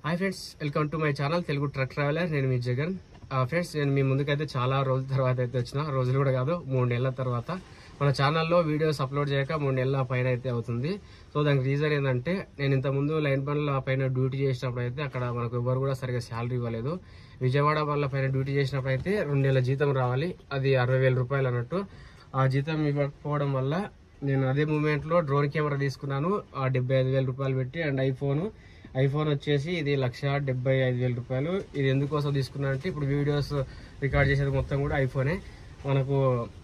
Hi friends welcome to my channel Telugu truck traveller నేను మీ Jagan friends నేను మీ ముందుకైతే చాలా రోజుల తర్వాత అయితే వచ్చిన రోజులు కూడా కాదు మూడు నెలల తర్వాత మన ఛానల్లో వీడియోస్ అప్లోడ్ చేయక మూడు నెలల పైన అయితే అవుతుంది సో దానికి రీజన్ ఏంటంటే నేను ఇంతకుముందు లైన్ బండ్ల పైన డ్యూటీ చేసినప్పుడు అయితే అక్కడ మనకు ఎవరు కూడా సరిగా శాలరీ ఇవ్వలేదు విజయవాడ వాళ్ళ పైన డ్యూటీ చేసినప్పుడు అయితే రెండు నెలల జీతం రావాలి అది అరవై వేల రూపాయలు అన్నట్టు ఆ జీతం ఇవ్వకపోవడం వల్ల నేను అదే మూమెంట్లో డ్రోన్ కెమెరా తీసుకున్నాను ఆ డెబ్బై ఐదు వేల రూపాయలు పెట్టి అండ్ ఐఫోన్ ఐఫోన్ వచ్చేసి ఇది లక్ష డెబ్బై ఐదు వేల రూపాయలు ఇది ఎందుకోసం తీసుకున్నానంటే ఇప్పుడు వీడియోస్ రికార్డ్ చేసేది మొత్తం కూడా ఐఫోనే మనకు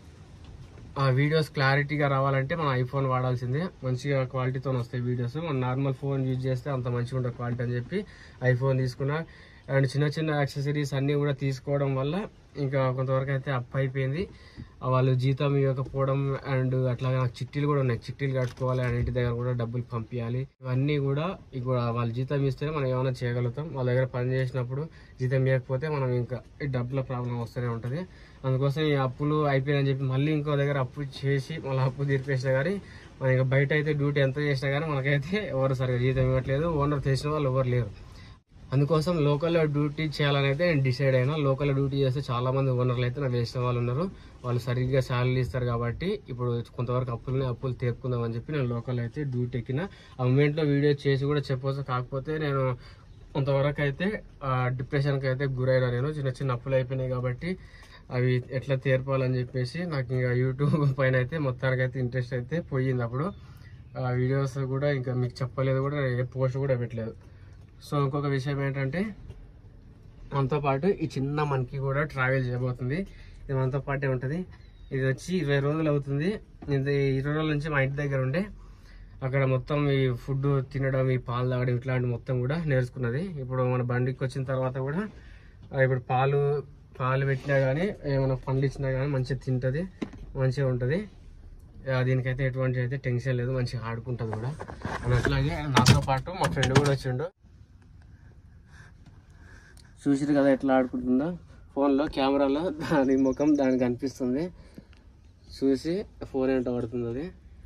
ఆ వీడియోస్ క్లారిటీగా రావాలంటే మనం ఐఫోన్ వాడాల్సిందే మంచిగా క్వాలిటీతో వస్తాయి వీడియోస్ మనం నార్మల్ ఫోన్ యూజ్ చేస్తే అంత మంచిగా ఉంటుంది క్వాలిటీ అని చెప్పి ఐఫోన్ తీసుకున్నా అండ్ చిన్న చిన్న యాక్సెసరీస్ అన్నీ కూడా తీసుకోవడం వల్ల ఇంకా కొంతవరకు అయితే అప్ అయిపోయింది ఆ వాళ్ళు జీతం ఇవ్వకపోవడం అండ్ అట్లాగే నాకు చిట్టీలు కూడా ఉన్నాయి చిట్టీలు కట్టుకోవాలి అండ్ ఇంటి దగ్గర కూడా డబ్బులు పంపించాలి ఇవన్నీ కూడా ఇక వాళ్ళు జీతం ఇస్తేనే మనం ఏమైనా చేయగలుగుతాం వాళ్ళ దగ్గర పని చేసినప్పుడు జీతం ఇవ్వకపోతే మనం ఇంకా ఈ డబ్బుల ప్రాబ్లం వస్తూనే ఉంటుంది అందుకోసం ఈ అప్పులు అయిపోయాయని చెప్పి మళ్ళీ ఇంకో దగ్గర అప్పు చేసి మళ్ళీ అప్పు తీర్పేసినా కానీ మనం ఇంకా బయట అయితే డ్యూటీ ఎంత చేసినా కానీ మనకైతే ఎవరు సరిగా జీతం ఇవ్వట్లేదు ఓనర్ తెలిసిన వాళ్ళు ఎవరు లేరు అందుకోసం లోకల్లో డ్యూటీ చేయాలని అయితే నేను డిసైడ్ అయినా లోకల్లో డ్యూటీ చేస్తే చాలా మంది ఓనర్లు అయితే నాకు తెలిసిన వాళ్ళు ఉన్నారు వాళ్ళు సరిగ్గా శాలరీ ఇస్తారు కాబట్టి ఇప్పుడు కొంతవరకు అప్పులని అప్పులు తీర్పుకుందాం అని చెప్పి నేను లోకల్ అయితే డ్యూటీ ఎక్కిన ఆ మూమెంట్లో వీడియో చేసి కూడా చెప్పవచ్చు కాకపోతే నేను కొంతవరకు అయితే డిప్రెషన్కి అయితే గురైనా నేను చిన్న చిన్న అప్పులు అయిపోయినాయి కాబట్టి అవి ఎట్లా తీర్పాలని చెప్పేసి నాకు ఇంకా యూట్యూబ్ పైన అయితే మొత్తానికి అయితే ఇంట్రెస్ట్ అయితే పోయింది అప్పుడు ఆ వీడియోస్ కూడా ఇంకా మీకు చెప్పలేదు కూడా ఏ పోస్ట్ కూడా పెట్టలేదు సో ఇంకొక విషయం ఏంటంటే మనతో పాటు ఈ చిన్న మనకి కూడా ట్రావెల్ చేయబోతుంది ఇది మనతో పాటే ఉంటుంది ఇది వచ్చి ఇరవై రోజులు అవుతుంది ఇది ఇరవై రోజుల నుంచి మా ఇంటి దగ్గర ఉండే అక్కడ మొత్తం ఈ ఫుడ్ తినడం ఈ పాలు తాగడం ఇట్లాంటి మొత్తం కూడా నేర్చుకున్నది ఇప్పుడు మన బండికి వచ్చిన తర్వాత కూడా ఆ, ఇప్పుడు పాలు పాలు పెట్టినా కానీ ఏమైనా పండ్లు ఇచ్చినా కానీ మంచిగా తింటుంది మంచిగా ఉంటుంది ఆ, దీనికైతే ఎటువంటి అయితే టెన్షన్ లేదు మంచిగా ఆడుకుంటుంది కూడా అండ్ అట్లాగే నాతో పాటు మా ఫ్రెండ్ కూడా వచ్చిండు చూసిరు కదా ఎట్లా ఆడుకుంటుందో ఫోన్లో కెమెరాలో దాని ముఖం దానికి కనిపిస్తుంది చూసి ఫోన్ ఏంటో పడుతుంది అది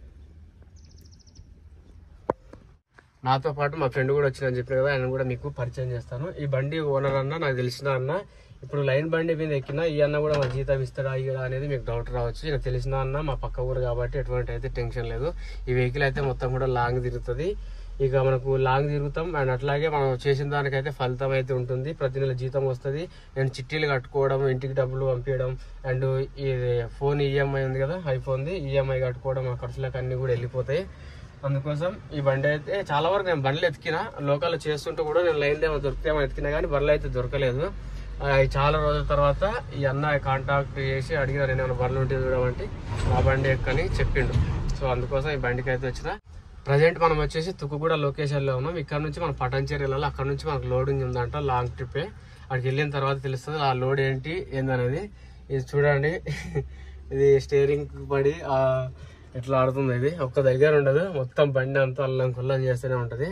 నాతో పాటు మా ఫ్రెండ్ కూడా వచ్చిందని చెప్పాను కదా ఆయన కూడా మీకు పరిచయం చేస్తాను ఈ బండి ఓనర్ అన్న నాకు తెలిసిన అన్న ఇప్పుడు లైన్ బండి మీద ఎక్కినా ఈ అన్న కూడా మా జీతం ఇస్తాడా ఇయ్యడా అనేది మీకు డౌట్ రావచ్చు నాకు తెలిసిన అన్న మా పక్క ఊరు కాబట్టి ఎటువంటి అయితే టెన్షన్ లేదు ఈ వెహికల్ అయితే మొత్తం కూడా లాంగ్ తిరుగుతుంది ఇక మనకు లాంగ్ తిరుగుతాం అండ్ అట్లాగే మనం చేసిన దానికైతే ఫలితం అయితే ఉంటుంది ప్రతి నెల జీతం వస్తుంది అండ్ చిట్టీలు కట్టుకోవడం ఇంటికి డబ్బులు పంపించడం అండ్ ఈ ఫోన్ ఈఎంఐ ఉంది కదా ఐఫోన్ది ఈఎంఐ కట్టుకోవడం ఆ ఖర్చులకు అన్ని కూడా వెళ్ళిపోతాయి అందుకోసం ఈ బండి అయితే చాలా వరకు నేను బండ్లు ఎతికిన లోకల్ చేస్తుంటే కూడా నేను లైన్ ఏమో దొరికితేమో ఎతికినా కానీ బండ్లు అయితే దొరకలేదు ఆ, ఈ చాలా రోజుల తర్వాత ఈ అన్న కాంటాక్ట్ చేసి అడిగిన నేను ఏమైనా బండ్లు ఉంటే చూడమంటే ఆ బండి ఎక్కని చెప్పిండు సో అందుకోసం ఈ బండికి అయితే వచ్చిన ప్రజెంట్ మనం వచ్చేసి తుక్కుగూడ లొకేషన్ లో ఉన్నాం ఇక్కడ నుంచి మనం పటంచేరి వెళ్ళాలి అక్కడ నుంచి మనకు లోడింగ్ ఉందంట లాంగ్ ట్రిప్ అక్కడికి వెళ్ళిన తర్వాత తెలుస్తుంది ఆ లోడ్ ఏంటి ఏందనేది ఇది చూడండి ఇది స్టీరింగ్ పడి ఆ ఎట్లా ఆడుతుంది ఇది ఒక్క దగ్గర ఉండదు మొత్తం బండి అంతా అల్లం కొల్లం చేస్తూనే ఉంటది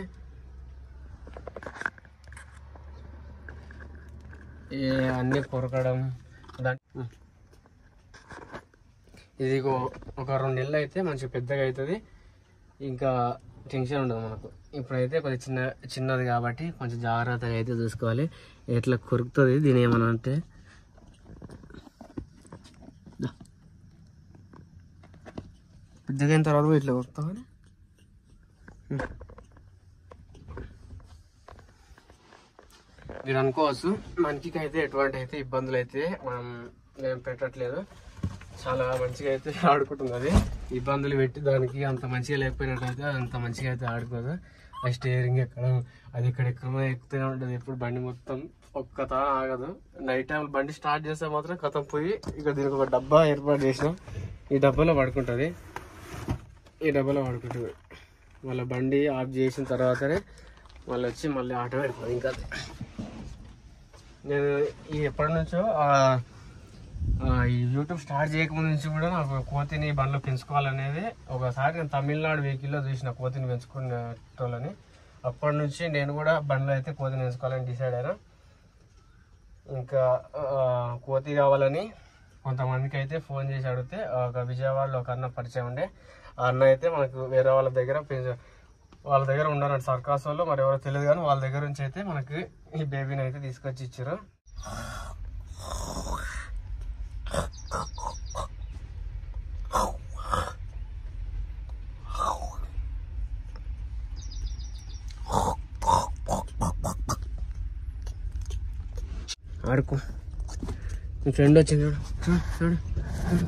ఈ అన్ని పొరకడం దాని ఇది ఒక- ఒక రెండు నెలలు అయితే మంచిగా పెద్దగా అవుతుంది ఇంకా టెన్షన్ ఉండదు మనకు ఇప్పుడైతే కొద్దిగా చిన్న చిన్నది కాబట్టి కొంచెం జాగ్రత్తగా అయితే చూసుకోవాలి ఎట్లా కొరుకుతుంది దీని ఏమన్నా అంటే దా. పెద్దగా అయిన తర్వాత కూడా ఇట్లా కొరుకుతామని మీరు అనుకోవచ్చు మనకి అయితే ఎటువంటి అయితే ఇబ్బందులు అయితే మనం నేను పెట్టట్లేదు చాలా మంచిగా అయితే ఆడుకుంటుంది అది ఇబ్బందులు పెట్టి దానికి అంత మంచిగా లేకపోయినట్లయితే అది అంత మంచిగా అయితే ఆడుకోదు ఆ స్టీరింగ్ ఎక్కడం అది ఇక్కడ ఎక్కడో ఎక్కుతూనే ఉంటుంది ఎప్పుడు బండి మొత్తం ఒక్క తాన ఆగదు నైట్ టైం బండి స్టార్ట్ చేస్తే మాత్రం కథం పోయి ఇక దీనికి ఒక డబ్బా ఏర్పాటు చేసినాం ఈ డబ్బాలో పడుకుంటుంది ఈ డబ్బాలో పడుకుంటుంది వాళ్ళ బండి ఆఫ్ చేసిన తర్వాతనే మళ్ళీ వచ్చి మళ్ళీ ఆటో పెడుతుంది ఇంకా నేను ఈ ఎప్పటి నుంచో ఆ, ఆ, ఈ యూట్యూబ్ స్టార్ట్ చేయకముందు నుంచి కూడా నాకు కోతిని బండ్లో పెంచుకోవాలనేది ఒకసారి నేను తమిళనాడు వెహికల్లో చూసిన కోతిని పెంచుకునేటోళ్ళని అప్పటి నుంచి నేను కూడా బండ్లో అయితే కోతిని పెంచుకోవాలని డిసైడ్ అయినా ఇంకా ఆ, కోతి కావాలని కొంతమందికి అయితే ఫోన్ చేసి అడిగితే ఒక విజయవాడలో ఒక అన్న పరిచయం ఉండే ఆ అన్న అయితే మనకు వేరే వాళ్ళ దగ్గర పెంచ వాళ్ళ దగ్గర ఉండరు సర్కాస్ వాళ్ళు మరి ఎవరో తెలియదు కానీ వాళ్ళ దగ్గర నుంచి అయితే మనకి ఈ బేబీని అయితే తీసుకొచ్చి ఇచ్చారు ఆడుకో మీ ఫ్రెండ్ వచ్చింది చూడు చూడు చూడు చూడు.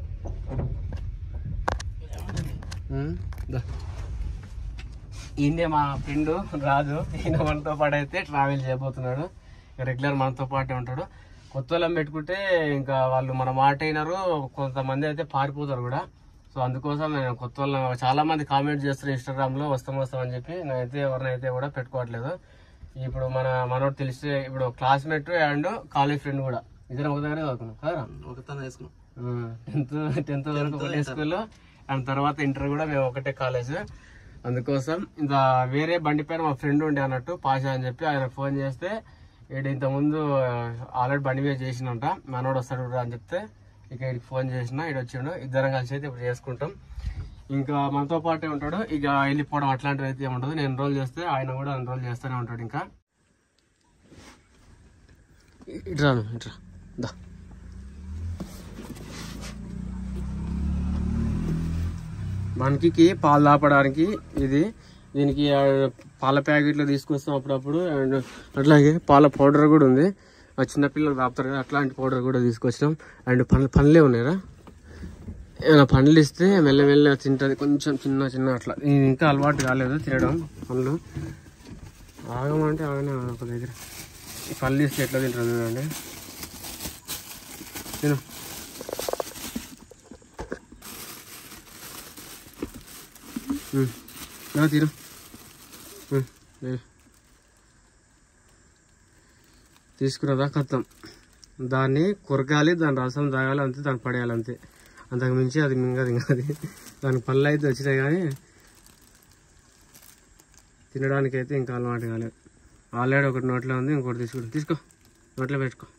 ఉమ్, దా. ఈయనే మా ఫ్రెండ్ రాజు ఈయన మనతో పాటు అయితే ట్రావెల్ చేయబోతున్నాడు రెగ్యులర్ మనతో పాటే ఉంటాడు కొత్త వాళ్ళని పెట్టుకుంటే ఇంకా వాళ్ళు మన మాట అయినారు కొంతమంది అయితే పారిపోతారు కూడా సో అందుకోసం నేను కొత్త వాళ్ళ చాలా మంది కామెంట్ చేస్తారు ఇన్స్టాగ్రామ్ లో వస్తాం వస్తాం అని చెప్పి నేనైతే ఎవరినైతే కూడా పెట్టుకోవట్లేదు ఇప్పుడు మన మనోడు తెలిసి ఇప్పుడు క్లాస్మేట్ అండ్ కాలేజ్ ఫ్రెండ్ కూడా ఇద్దరం ఒక దగ్గర చదువుకున్నాం కదా ఒకతను వేసుకున్నాం టెన్త్ టెన్త్ వరకు ఒకటే స్కూల్ అండ్ తర్వాత ఇంటర్ కూడా మేము ఒకటే కాలేజ్ అందుకోసం ఇంకా వేరే బండి పైన మా ఫ్రెండ్ ఉండే అన్నట్టు పాషా అని చెప్పి ఆయన ఫోన్ చేస్తే ఈడు ఇంత ముందు ఆల్రెడీ బండి మీద చేసినంట మనోడు వస్తాడు రా అని చెప్తే ఇక ఈడికి ఫోన్ చేసిన ఈడు వచ్చిండు ఇద్దరం కలిసి అయితే ఇప్పుడు చేసుకుంటాం ఇంకా మనతో పాటే ఉంటాడు ఇక వెళ్ళిపోవడం అట్లాంటివి అయితే ఉండదు నేను ఎన్రోల్ చేస్తే ఆయన కూడా ఎన్రోల్ చేస్తూనే ఉంటాడు ఇంకా ఇట్రా ఇట్రా దా మనకి పాలు దాపడానికి ఇది దీనికి ఆ, పాల ప్యాకెట్లు తీసుకొస్తాం అప్పుడప్పుడు అండ్ అట్లాగే పాల పౌడర్ కూడా ఉంది ఆ చిన్నపిల్లలు దాపుతారు కదా అట్లాంటి పౌడర్ కూడా తీసుకొచ్చినాం అండ్ పండ్లు పండ్లే ఉన్నాయరా ఏమైనా పండ్లు ఇస్తే మెల్లమెల్ల తింటది కొంచెం చిన్న చిన్న అట్లా ఇది ఇంకా అలవాటు కాలేదు తినడం పండ్లు ఆగమంటే ఆగనే ఆగదు ఒక దగ్గర ఈ పళ్ళు ఇస్తే ఎట్లా తింటుంది చూడండి తిను ఉమ్. రా తీరు ఉమ్, లే. తీసుకున్నదా కత్తం దాన్ని కొరకాలి దాని రసం తాగాలి అంతే దాన్ని పడేయాలి అంతే అంతకు మించి అది మింగది అది దాని పళ్ళు అయితే వచ్చినాయి కానీ తినడానికి అయితే ఇంకా అలవాటు కాలేదు ఆల్రెడీ ఒకటి నోట్లో ఉంది ఇంకోటి తీసుకుంటా తీసుకో నోట్లో పెట్టుకో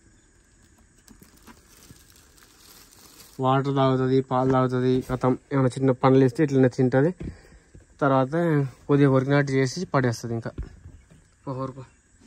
వాటర్ తాగుతుంది పాలు తాగుతుంది కథం ఏమైనా చిన్న పండ్లు ఇస్తే ఇట్లనే తింటుంది తర్వాత కొద్దిగా కొరికినట్టు చేసి పడేస్తుంది ఇంకా ఊరుకో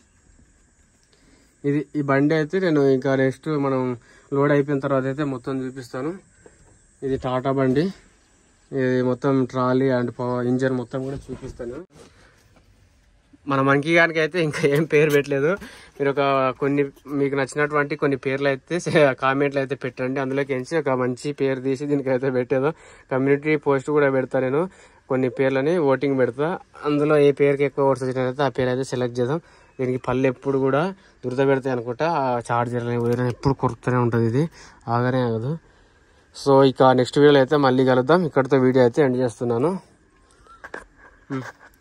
ఇది ఈ బండి అయితే నేను ఇంకా నెక్స్ట్ మనం లోడ్ అయిపోయిన తర్వాత అయితే మొత్తం చూపిస్తాను ఇది టాటా బండి ఇది మొత్తం ట్రాలీ అండ్ ఇంజన్ మొత్తం కూడా చూపిస్తాను మన మంకీ గానికి అయితే ఇంకా ఏం పేరు పెట్టలేదు మీరు ఒక కొన్ని మీకు నచ్చినటువంటి కొన్ని పేర్లు అయితే కామెంట్లు అయితే పెట్టండి అందులోకి ఎంచి ఒక మంచి పేరు తీసి దీనికి అయితే పెట్టేదో కమ్యూనిటీ పోస్ట్ కూడా పెడతా నేను కొన్ని పేర్లని ఓటింగ్ పెడతా అందులో ఏ పేరుకి ఎక్కువ ఓట్స్ వచ్చినట్లయితే ఆ పేరు అయితే సెలెక్ట్ చేద్దాం దీనికి పళ్ళు ఎప్పుడు కూడా దురద పెడతాయి అనుకుంటా ఆ చార్జర్ వదిలిన ఎప్పుడు కొరుకుతూనే ఉంటుంది ఇది ఆగనే ఆగదు సో ఇక నెక్స్ట్ వీడియోలో అయితే మళ్ళీ కలుద్దాం ఇక్కడితో వీడియో అయితే ఎండ్ చేస్తున్నాను ఉమ్.